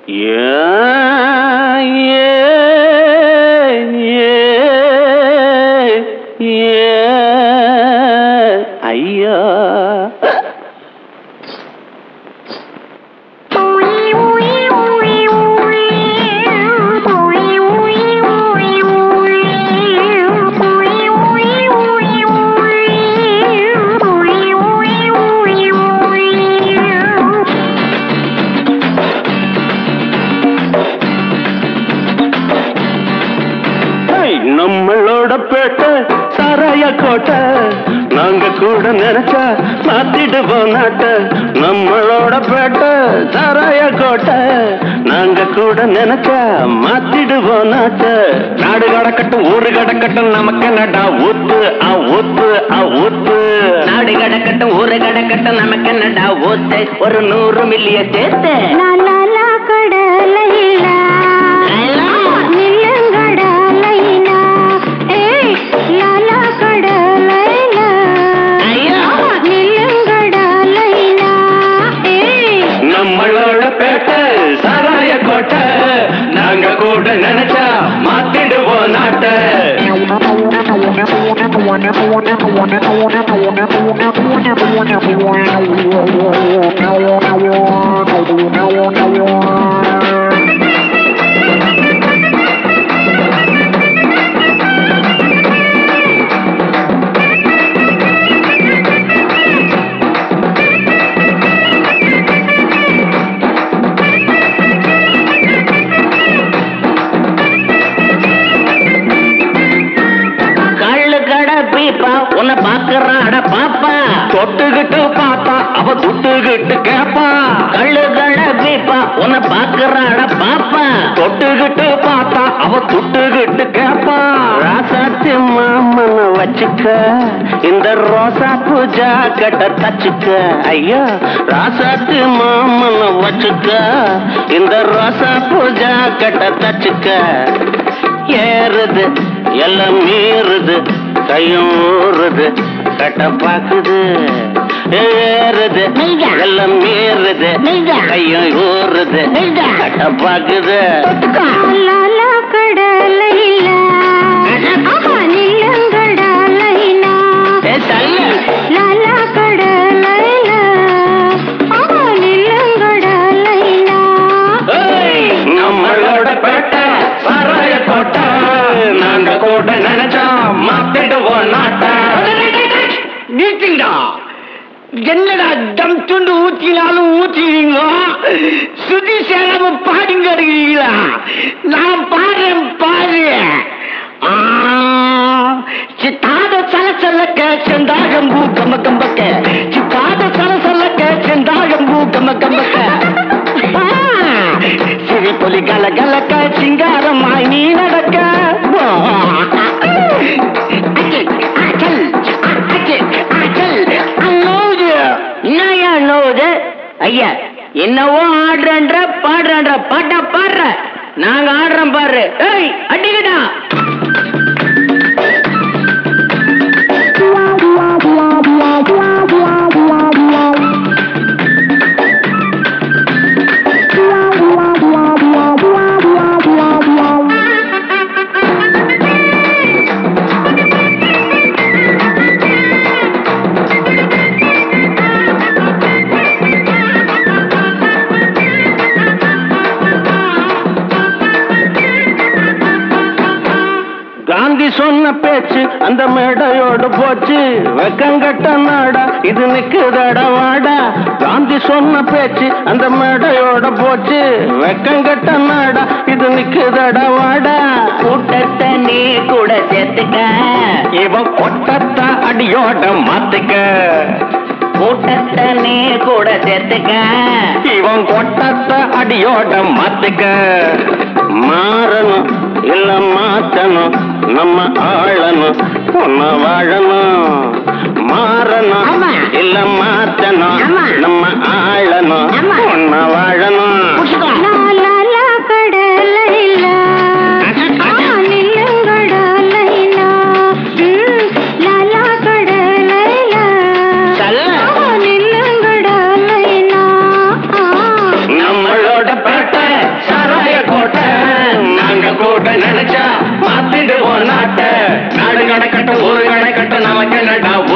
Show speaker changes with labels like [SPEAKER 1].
[SPEAKER 1] ஐயா ஹேய், நம்மளோட பேட்டை சாராய கோட்டை நாங்க கூட நினைச்சா மாத்திடுவோம் நாட்ட நம்மளோட பேட்டை சாராய கோட்டை நாங்க கூட நினைச்சா மாத்திடுவோம் நாட்ட நாடு கடக்கட்டும் ஊரு கடக்கட்டும் நமக்கு நடா ஊத்து ஆ ஊத்து ஆ ஊத்து
[SPEAKER 2] நாடு கடக்கட்டும் ஊரு கடக்கட்டும் நமக்கு என்னடா ஊத்து ஒரு நூறு மில்லிய சேர்த்து ஐயா
[SPEAKER 1] நம்மளோட பேட்டை சாராய கோட்டை நாங்க கூட நினைச்சா மாத்திடுவோம் நாட்டை
[SPEAKER 2] கள்ளு கடை பீப்பா உன்னை பாக்குறாட பாப்பா
[SPEAKER 1] தொட்டுக்கிட்டு பார்த்தா அவ துட்டுக்கிட்டு கேப்பா
[SPEAKER 2] கள்ளு கடை பீப்பா உன்னை பாக்குறாட பாப்பா
[SPEAKER 1] தொட்டுக்கிட்டு பார்த்தா அவ துட்டுக்கிட்டு கேப்பா ராசாத்தி மாமன வச்சுக்க இந்த ரோசா பூஜா கட்ட தச்சுக்க ஐயா ராசாத்தி மாமன வச்சுக்க இந்த ரோசா பூஜா கட்ட தச்சுக்க ஏறுது எல்லாம் மீறுது கையும் ஊறுது கட்ட பாக்குது ஏறுது
[SPEAKER 2] மெய்தா.
[SPEAKER 1] எல்லாம் மீறுது
[SPEAKER 2] மெய்தா.
[SPEAKER 1] கையும் ஊறுது
[SPEAKER 2] மெய்தா.
[SPEAKER 1] கட்ட பாக்குது
[SPEAKER 2] ஏ தள்ளு
[SPEAKER 1] நம்மளோட பேட்டை சாராய கோட்டை நாங்க கூட நினைச்சா மாத்திடுவோம் நாட்டை
[SPEAKER 3] நிறுத்துங்கடா என்னடா தம் துண்டு ஊத்தினாலும் ஊத்தினீங்க சுதி சேராம பாடுங்க இருக்கிறீங்களா நான் பாடுறேன் பாரு ஆ, சித்தாத சலசலக்க செந்தாகம்பூ கம்ம கம்பக்க சித்தாத சலசலக்க செந்தாகம்பூ கம்ம கம்பக்க ஆ, சிரி பொலி கல கலக்க சிங்காரமாய் நீ நடக்க அச்சல், அச்சல், அச்சல், அச்சல், அண்ணோது.
[SPEAKER 2] என்னய்யா நோவுது ஐயா என்னவோ ஆடுறன்ற பாடுறன்ற பாட்டா பாடுற நாங்க ஆடுறோம் பாரு ஏய் அடிக்கடா
[SPEAKER 1] காந்தி சொன்ன பேச்சு அந்த மேடையோடு போச்சு வெக்கங்கட்ட நாடா இது நிக்குதட வாடா காந்தி சொன்ன பேச்சு அந்த மேடையோட போச்சு வெக்கங்கட்ட நாடா இது நிக்குதட வாடா
[SPEAKER 2] கூட்டத்தை நீ கூட சேர்த்துக்க
[SPEAKER 1] இவன் கொட்டத்த அடியோட மாத்துக்க
[SPEAKER 2] கூட்டத்தை நீ கூட சேர்த்துக்க
[SPEAKER 1] இவன் கொட்டத்த அடியோட மாத்துக்க மாறணும் இல்ல மாத்தணும் நம்ம ஆளணும் ஒன்ன வாழணும் மாறணும்
[SPEAKER 2] ஆமா.
[SPEAKER 1] இல்ல மாத்தணும்
[SPEAKER 2] ஆமா.
[SPEAKER 1] நம்ம ஆளணும்
[SPEAKER 2] ஆமா.
[SPEAKER 1] ஒன்ன வாழணும்
[SPEAKER 2] புடிச்சுக்கோ. சல்ல.
[SPEAKER 1] நம்மளோட பேட்டை
[SPEAKER 4] வைக்கலடா